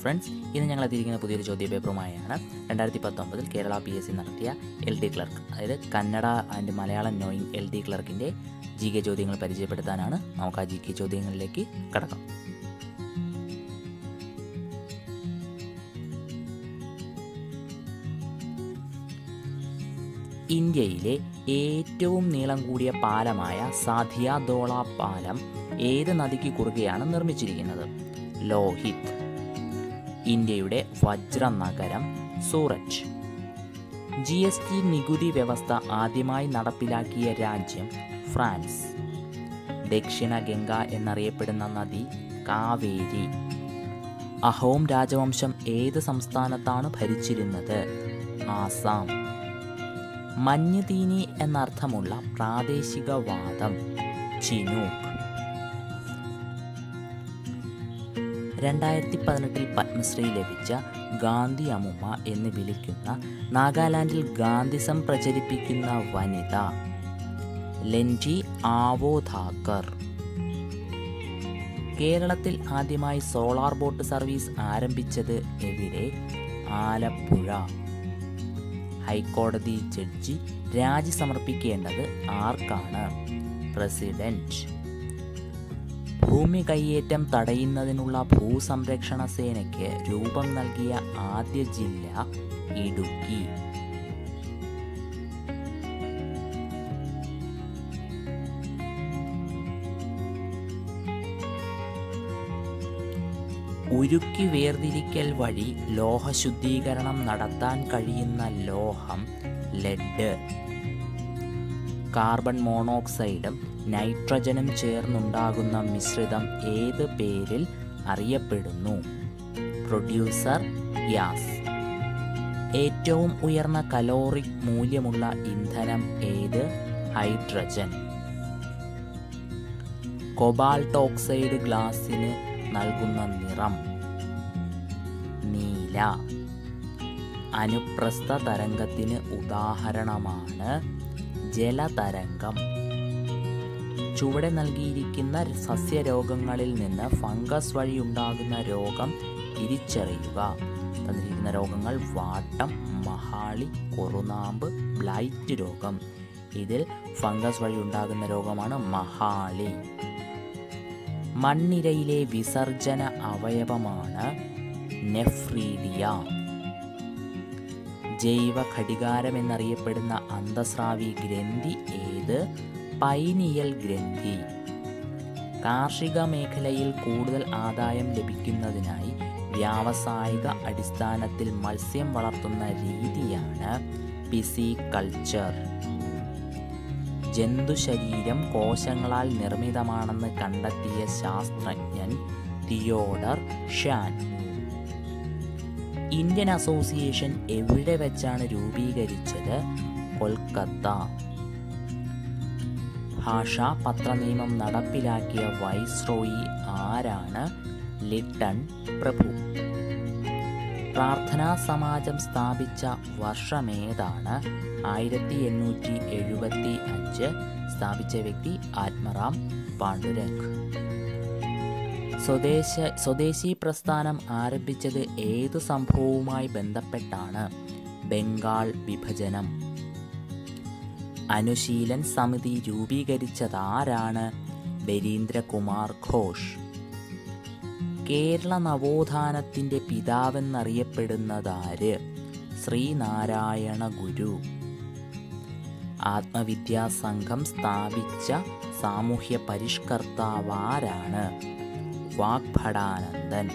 friends ഇന്ന് ഞങ്ങൾ എത്തിയിരിക്കുന്ന പുതിയൊരു ചോദ്യ പേപ്പറുമായാണ് രണ്ടായിരത്തി പത്തൊമ്പതിൽ കേരള പി എസ് സി നടത്തിയ എൽ ഡി ക്ലർക്ക് അതായത് Kannada and Malayalam knowing L D ക്ലർക്കിൻ്റെ ജി കെ ചോദ്യങ്ങൾ പരിചയപ്പെടുത്താനാണ് നമുക്ക് ആ ജി കെ ചോദ്യങ്ങളിലേക്ക് കടക്കാം ഇന്ത്യയിലെ ഏറ്റവും നീളം കൂടിയ പാലമായ സാധിയാദോള പാലം ഏത് നദിക്ക് കുറുകെയാണ് നിർമ്മിച്ചിരിക്കുന്നത് ലോഹിത് ഇന്ത്യയുടെ വജ്ര നഗരം സൂററ്റ് ജി എസ് ടി നികുതി വ്യവസ്ഥ ആദ്യമായി നടപ്പിലാക്കിയ രാജ്യം ഫ്രാൻസ് ദക്ഷിണ ഗംഗ എന്നറിയപ്പെടുന്ന നദി കാവേരി അഹോം രാജവംശം ഏത് സംസ്ഥാനത്താണ് ഭരിച്ചിരുന്നത് ആസാം മഞ്ഞുതീനി എന്നർത്ഥമുള്ള പ്രാദേശിക വാദം ചിനൂക്ക് രണ്ടായിരത്തി പതിനെട്ടിൽ പത്മശ്രീ ലഭിച്ച ഗാന്ധി അമ്മുമ്മ എന്ന് വിളിക്കുന്ന നാഗാലാൻഡിൽ ഗാന്ധിസം പ്രചരിപ്പിക്കുന്ന വനിത ലെൻജി ആവോധാക്കർ കേരളത്തിൽ ആദ്യമായി സോളാർ ബോട്ട് സർവീസ് ആരംഭിച്ചത് എവിടെ ആലപ്പുഴ ഹൈക്കോടതി ജഡ്ജി രാജി സമർപ്പിക്കേണ്ടത് ആർക്കാണ് പ്രസിഡന്റ് ഭൂമി കയ്യേറ്റം തടയുന്നതിനുള്ള ഭൂസംരക്ഷണ സേനയ്ക്ക് രൂപം നൽകിയ ആദ്യ ജില്ല ഇടുക്കി ഉരുക്കി വേർതിരിക്കൽ വഴി ലോഹശുദ്ധീകരണം നടത്താൻ കഴിയുന്ന ലോഹം ലെഡ് കാർബൺ മോണോക്സൈഡും നൈട്രജനും ചേർന്നുണ്ടാകുന്ന മിശ്രിതം ഏത് പേരിൽ അറിയപ്പെടുന്നു പ്രൊഡ്യൂസർ ഗ്യാസ് ഏറ്റവും ഉയർന്ന കലോറിക് മൂല്യമുള്ള ഇന്ധനം ഏത് ഹൈഡ്രജൻ കൊബാൾട്ട് ഓക്സൈഡ് ഗ്ലാസിന് നൽകുന്ന നിറം നീല അനുപ്രസ്ഥ തരംഗത്തിന് ഉദാഹരണമാണ് ജലതരംഗം ചുവടെ നൽകിയിരിക്കുന്ന സസ്യരോഗങ്ങളിൽ നിന്ന് ഫംഗസ് വഴി ഉണ്ടാകുന്ന രോഗം തിരിച്ചറിയുക തന്നിരിക്കുന്ന രോഗങ്ങൾ വാട്ടം മഹാളി കുറുനാമ്പ് ബ്ലൈറ്റ് രോഗം ഇതിൽ ഫംഗസ് വഴി ഉണ്ടാകുന്ന രോഗമാണ് മഹാളി മണ്ണിരയിലെ വിസർജന അവയവമാണ് നെഫ്രീഡിയ ജൈവ ഘടികാരം എന്നറിയപ്പെടുന്ന അന്തസ്രാവി ഗ്രന്ഥി ഏത് പൈനിയൽ ഗ്രന്ഥി കാർഷിക മേഖലയിൽ കൂടുതൽ ആദായം ലഭിക്കുന്നതിനായി വ്യാവസായിക അടിസ്ഥാനത്തിൽ മത്സ്യം വളർത്തുന്ന രീതിയാണ് പിസികൾച്ചർ ജന്തുശരീരം കോശങ്ങളാൽ നിർമ്മിതമാണെന്ന് കണ്ടെത്തിയ ശാസ്ത്രജ്ഞൻ തിയോഡർ ഷാൻ ഇന്ത്യൻ അസോസിയേഷൻ എവിടെ വെച്ചാണ് രൂപീകരിച്ചത് കൊൽക്കത്ത ഭാഷാ പത്രനിയമം നടപ്പിലാക്കിയ വൈസ്രോയി ആരാണ് ലിട്ടൺ പ്രഭു പ്രാർത്ഥനാ സമാജം സ്ഥാപിച്ച വർഷമേതാണ് ആയിരത്തി എണ്ണൂറ്റി എഴുപത്തി അഞ്ച് സ്ഥാപിച്ച വ്യക്തി ആത്മറാം പാണ്ഡുരംഗ് സ്വദേശ സ്വദേശി പ്രസ്ഥാനം ആരംഭിച്ചത് ഏതു സംഭവവുമായി ബന്ധപ്പെട്ടാണ് ബംഗാൾ വിഭജനം അനുശീലൻ സമിതി രൂപീകരിച്ചതാരാണ് ബരീന്ദ്രകുമാർ ഘോഷ് കേരള നവോത്ഥാനത്തിൻ്റെ പിതാവെന്നറിയപ്പെടുന്നതാര് ശ്രീനാരായണ ഗുരു ആത്മവിദ്യാ സംഘം സ്ഥാപിച്ച സാമൂഹ്യ പരിഷ്കർത്താവാരാണ് വാഗ്ഭടാനന്ദൻ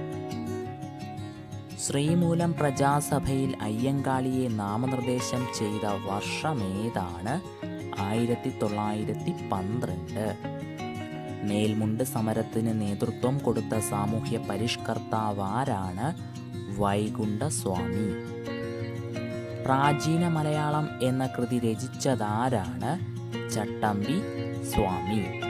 ശ്രീമൂലം പ്രജാസഭയിൽ അയ്യങ്കാളിയെ നാമനിർദ്ദേശം ചെയ്ത വർഷമേതാണ് ആയിരത്തി തൊള്ളായിരത്തി പന്ത്രണ്ട് മേൽമുണ്ട് സമരത്തിന് നേതൃത്വം കൊടുത്ത സാമൂഹ്യ പരിഷ്കർത്താവാരാണ് വൈകുണ്ഠസ്വാമി പ്രാചീന മലയാളം എന്ന കൃതി രചിച്ചതാരാണ് ചട്ടമ്പി സ്വാമി